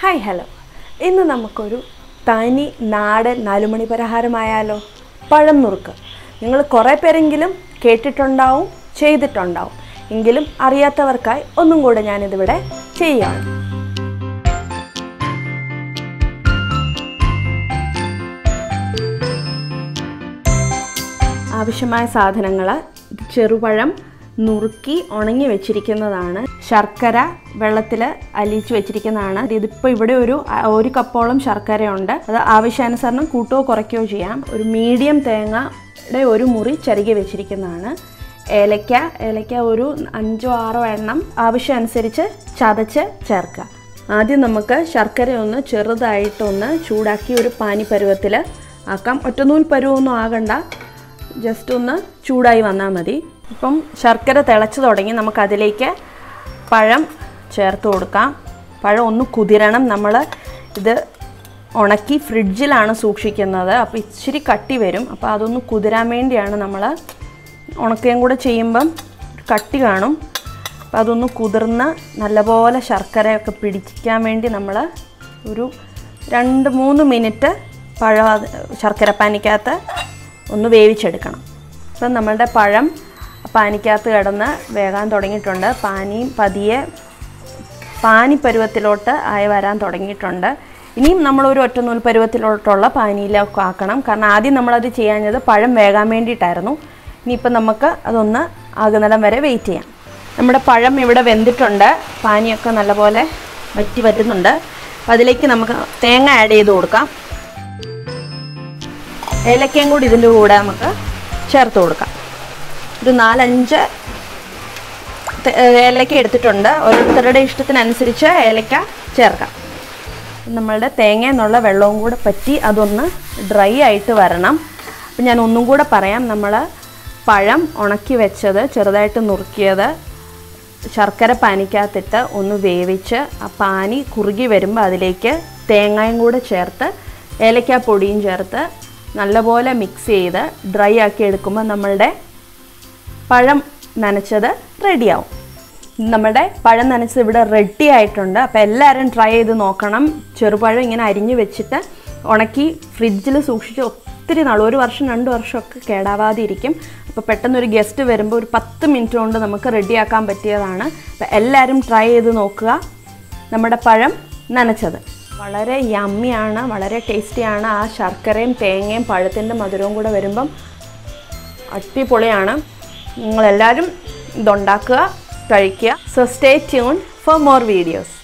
hi hello ഇന്ന് നമുക്കൊരു തനി നാടൻ നാലുമണി പലഹാരമായാലോ പഴം നുറുക്ക് നിങ്ങൾ കുറേ പേരെങ്കിലും കേട്ടിട്ടുണ്ടാവും ചെയ്തിട്ടുണ്ടാവും എങ്കിലും അറിയാത്തവർക്കായി ഒന്നും കൂടെ ഞാനിതിവിടെ ചെയ്യുകയാണ് ആവശ്യമായ സാധനങ്ങൾ ചെറുപഴം നുറുക്കി ഉണങ്ങി വെച്ചിരിക്കുന്നതാണ് ശർക്കര വെള്ളത്തിൽ അലിയിച്ച് വെച്ചിരിക്കുന്നതാണ് ഇതിപ്പോൾ ഇവിടെ ഒരു ഒരു കപ്പോളം ശർക്കരയുണ്ട് അത് ആവശ്യാനുസരണം കൂട്ടുകയോ കുറയ്ക്കുകയോ ചെയ്യാം ഒരു മീഡിയം തേങ്ങയുടെ ഒരു മുറി ചരുകി വെച്ചിരിക്കുന്നതാണ് ഏലക്ക ഏലക്ക ഒരു അഞ്ചോ ആറോ എണ്ണം ആവശ്യമനുസരിച്ച് ചതച്ച് ചേർക്കുക ആദ്യം നമുക്ക് ശർക്കര ഒന്ന് ചെറുതായിട്ടൊന്ന് ചൂടാക്കി ഒരു പാനി പരുവത്തിൽ ആക്കാം ഒറ്റനൂൽ പരുവൊന്നും ആകണ്ട ജസ്റ്റ് ഒന്ന് ചൂടായി വന്നാൽ മതി ഇപ്പം ശർക്കര തിളച്ച് തുടങ്ങി നമുക്കതിലേക്ക് പഴം ചേർത്ത് കൊടുക്കാം പഴം ഒന്ന് കുതിരണം നമ്മൾ ഇത് ഉണക്കി ഫ്രിഡ്ജിലാണ് സൂക്ഷിക്കുന്നത് അപ്പോൾ ഇച്ചിരി കട്ടി വരും അപ്പോൾ അതൊന്ന് കുതിരാൻ വേണ്ടിയാണ് നമ്മൾ ഉണക്കുകയും കൂടെ ചെയ്യുമ്പം കട്ടി കാണും അപ്പോൾ അതൊന്ന് കുതിർന്ന് നല്ലപോലെ ശർക്കരയൊക്കെ പിടിക്കാൻ വേണ്ടി നമ്മൾ ഒരു രണ്ട് മൂന്ന് മിനിറ്റ് പഴം അത് ശർക്കര പാനിക്കകത്ത് ഒന്ന് വേവിച്ചെടുക്കണം ഇപ്പം നമ്മളുടെ പഴം പാനിക്കകത്ത് കിടന്ന് വേകാൻ തുടങ്ങിയിട്ടുണ്ട് പാനിയും പതിയെ പാനി പരുവത്തിലോട്ട് ആയി വരാൻ തുടങ്ങിയിട്ടുണ്ട് ഇനിയും നമ്മളൊരു ഒറ്റനൂൽ പരുവത്തിലോട്ടുള്ള പാനിയിലൊക്കെ ആക്കണം കാരണം ആദ്യം നമ്മളത് ചെയ്യാഞ്ഞത് പഴം വേകാൻ വേണ്ടിയിട്ടായിരുന്നു ഇനിയിപ്പം നമുക്ക് അതൊന്ന് ആകുന്നിടം വരെ വെയിറ്റ് ചെയ്യാം നമ്മുടെ പഴം ഇവിടെ വെന്തിട്ടുണ്ട് പാനിയൊക്കെ നല്ലപോലെ വറ്റി വരുന്നുണ്ട് അപ്പം അതിലേക്ക് നമുക്ക് തേങ്ങ ആഡ് ചെയ്ത് കൊടുക്കാം ഏലക്കയും കൂടി ഇതിൻ്റെ കൂടെ നമുക്ക് ചേർത്ത് കൊടുക്കാം ഒരു നാലഞ്ച് ഏലക്ക എടുത്തിട്ടുണ്ട് ഓരോരുത്തരുടെ ഇഷ്ടത്തിനനുസരിച്ച് ഏലക്ക ചേർക്കാം നമ്മളുടെ തേങ്ങ എന്നുള്ള വെള്ളവും കൂടെ പറ്റി അതൊന്ന് ഡ്രൈ ആയിട്ട് വരണം അപ്പം ഞാൻ ഒന്നും കൂടെ പറയാം നമ്മൾ പഴം ഉണക്കി വെച്ചത് ചെറുതായിട്ട് നുറുക്കിയത് ശർക്കര പാനിക്കകത്തിട്ട് ഒന്ന് വേവിച്ച് ആ പാനി കുറുകി വരുമ്പോൾ അതിലേക്ക് തേങ്ങയും കൂടെ ചേർത്ത് ഏലക്ക പൊടിയും ചേർത്ത് നല്ലപോലെ മിക്സ് ചെയ്ത് ഡ്രൈ ആക്കി എടുക്കുമ്പോൾ നമ്മളുടെ പഴം നനച്ചത് റെഡിയാവും നമ്മുടെ പഴം നനച്ചത് ഇവിടെ റെഡി ആയിട്ടുണ്ട് അപ്പോൾ എല്ലാവരും ട്രൈ ചെയ്ത് നോക്കണം ചെറുപഴം ഇങ്ങനെ അരിഞ്ഞ് വെച്ചിട്ട് ഉണക്കി ഫ്രിഡ്ജിൽ സൂക്ഷിച്ച് ഒത്തിരി നാൾ ഒരു വർഷം രണ്ട് വർഷമൊക്കെ കേടാവാതെ ഇരിക്കും അപ്പോൾ പെട്ടെന്നൊരു ഗസ്റ്റ് വരുമ്പോൾ ഒരു പത്ത് മിനിറ്റ് കൊണ്ട് നമുക്ക് റെഡിയാക്കാൻ പറ്റിയതാണ് അപ്പോൾ എല്ലാവരും ട്രൈ ചെയ്ത് നോക്കുക നമ്മുടെ പഴം നനച്ചത് വളരെ യമ്മിയാണ് വളരെ ടേസ്റ്റിയാണ് ആ ശർക്കരയും തേങ്ങയും പഴത്തിൻ്റെ മധുരവും കൂടെ വരുമ്പം അടിപൊളിയാണ് നിങ്ങളെല്ലാവരും ഇതുണ്ടാക്കുക കഴിക്കുക so stay tune for more videos